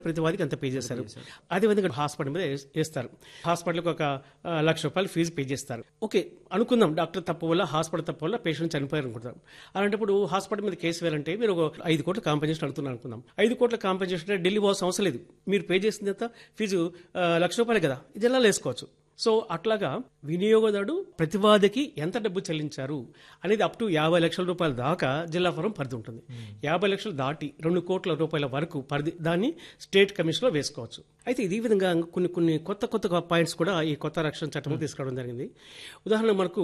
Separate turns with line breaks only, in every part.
ప్రతి వారికి అంత పే చేస్తారు అదేవిధంగా హాస్పిటల్ మీద వేస్- వేస్తారు హాస్పిటల్కి ఒక ఆ, లక్ష రూపాయలు ఫీజు పే చేస్తారు ఓకే అనుకుందాం డాక్టర్ తప్పు వల్ల హాస్పిటల్ తప్పు వల్ల పేషెంట్ చనిపోయారు అనుకుంటాం అలాంటప్పుడు హాస్పిటల్ మీద కేసు వేయాలంటే మీరు ఒక ఐదు కోట్ల కాంపెన్సేషన్ అడుగుతున్నారు అనుకుందాం ఐదు కోట్ల కాంపెన్సేషన్ అంటే ఢిల్లీ పోవాల్సిన అవసరం లేదు మీరు పే చేసింది ఎంత ఫీజు ఆ, లక్ష రూపాయలు కదా ఇది ఎలా వేసుకోవచ్చు సో అట్లాగా వినియోగదారుడు ప్రతివాదికి ఎంత డబ్బు చెల్లించారు అనేది అప్ టు యాభై లక్షల రూపాయల దాకా జిల్లా ఫరం పరిధి ఉంటుంది యాభై లక్షలు దాటి రెండు కోట్ల రూపాయల వరకు పరిధి దాన్ని స్టేట్ కమిషన్లో వేసుకోవచ్చు అయితే ఇది ఈ విధంగా కొన్ని కొన్ని కొత్త కొత్త పాయింట్స్ కూడా ఈ కొత్త రక్షణ చట్టంలో తీసుకురావడం జరిగింది ఉదాహరణ మనకు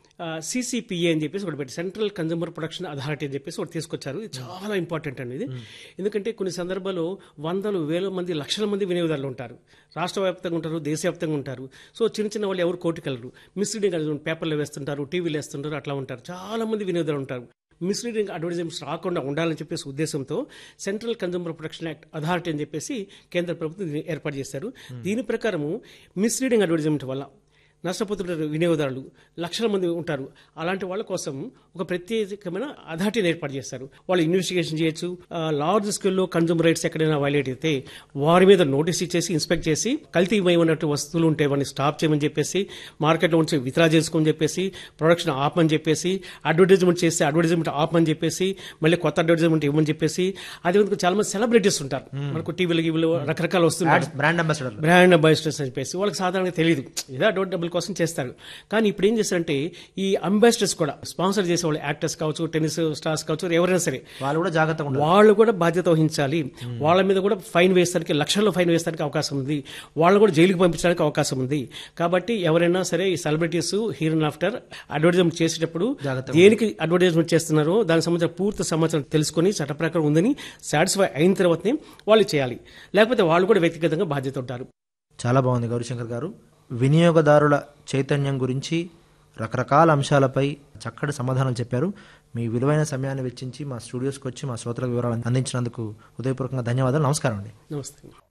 సిసిపిఏ అని చెప్పేసి ఒకటి పెట్టి సెంట్రల్ కన్జ్యూమర్ ప్రొడక్షన్ అథారిటీ అని చెప్పేసి ఒకటి తీసుకొచ్చారు ఇది చాలా ఇంపార్టెంట్ అండి ఇది ఎందుకంటే కొన్ని సందర్భాల్లో వందలు వేల మంది లక్షల మంది వినియోగదారులు ఉంటారు రాష్ట్ర వ్యాప్తంగా ఉంటారు దేశవ్యాప్తంగా ఉంటారు సో చిన్న చిన్న వాళ్ళు ఎవరు కోటికెళ్ళరు మిస్లీడింగ్ పేపర్లో వేస్తుంటారు టీవీలో వేస్తుంటారు అట్లా ఉంటారు చాలా మంది వినియోగదారులు ఉంటారు మిస్లీడింగ్ అడ్వర్టైజ్మెంట్స్ రాకుండా ఉండాలని చెప్పేసి ఉద్దేశంతో central consumer protection act authority అని చెప్పేసి కేంద్ర ప్రభుత్వం దీన్ని ఏర్పాటు చేశారు దీని ప్రకారము మిస్లీడింగ్ అడ్వర్టైజ్మెంట్ వల్ల నష్టపోతున్న వినియోగదారులు లక్షల మంది ఉంటారు అలాంటి వాళ్ళ కోసం ఒక ప్రత్యేకమైన అథారిటీని ఏర్పాటు చేస్తారు వాళ్ళు ఇన్వెస్టిగేషన్ చేయొచ్చు లార్జ్ స్కేల్లో కన్జ్యూమర్ రైట్స్ ఎక్కడైనా వైలేట్ అయితే వారి మీద నోటీస్ ఇచ్చేసి ఇన్స్పెక్ట్ చేసి కల్తీమయమైనట్టు వస్తువులు ఉంటే వాటిని స్టాప్ చేయమని చెప్పేసి మార్కెట్లో ఉంచి విత్డ్రా చేసుకోమని చెప్పేసి ప్రొడక్షన్ ఆపమని చెప్పేసి అడ్వర్టైజ్మెంట్ చేస్తే అడ్వర్టైజ్మెంట్ ఆపమని చెప్పేసి మళ్ళీ కొత్త అడ్వర్టైజ్మెంట్ ఇవ్వమని చెప్పేసి అదేవిధంగా చాలా మంది సెలబ్రిటీస్ ఉంటారు మనకు టీవీలు గీవీలు రకరకాల వస్తున్నారు
బ్రాండ్ అంబాసిడర్
బ్రాండ్ అంబాసిడర్స్ అని చెప్పేసి వాళ్ళకి సాధారణంగా తెలియదు ఏదో అడ్వర్ట్ డబ్బుల కోసం చేస్తారు కానీ ఇప్పుడు ఏం చేస్తారంటే ఈ అంబాసిడర్స్ కూడా స్పాన్సర్ చేసే వాళ్ళు యాక్టర్స్ కావచ్చు టెన్నిస్ స్టార్స్ కావచ్చు ఎవరైనా సరే
వాళ్ళు కూడా జాగ్రత్తగా ఉండాలి
వాళ్ళు కూడా బాధ్యత వహించాలి వాళ్ళ మీద కూడా ఫైన్ వేస్తానికి లక్షల్లో ఫైన్ వేస్తానికి అవకాశం ఉంది వాళ్ళని కూడా జైలుకి పంపించడానికి అవకాశం ఉంది కాబట్టి ఎవరైనా సరే ఈ సెలబ్రిటీస్ హీరో ఆఫ్టర్ అడ్వర్టైజ్మెంట్ చేసేటప్పుడు
జాగ్రత్తగా
దేనికి అడ్వర్టైజ్మెంట్ చేస్తున్నారో దానికి సంబంధించిన పూర్తి సమాచారం తెలుసుకొని చట్ట ప్రకారం ఉందని సాటిస్ఫై అయిన తర్వాతనే వాళ్ళు చేయాలి లేకపోతే వాళ్ళు కూడా వ్యక్తిగతంగా బాధ్యత ఉంటారు
చాలా బాగుంది గౌరీశంకర్ గారు వినియోగదారుల చైతన్యం గురించి రకరకాల అంశాలపై చక్కటి సమాధానాలు చెప్పారు మీ విలువైన సమయాన్ని వెచ్చించి మా స్టూడియోస్కి వచ్చి మా శ్రోతలకు వివరాలు అందించినందుకు హృదయపూర్వకంగా ధన్యవాదాలు నమస్కారం అండి
నమస్తే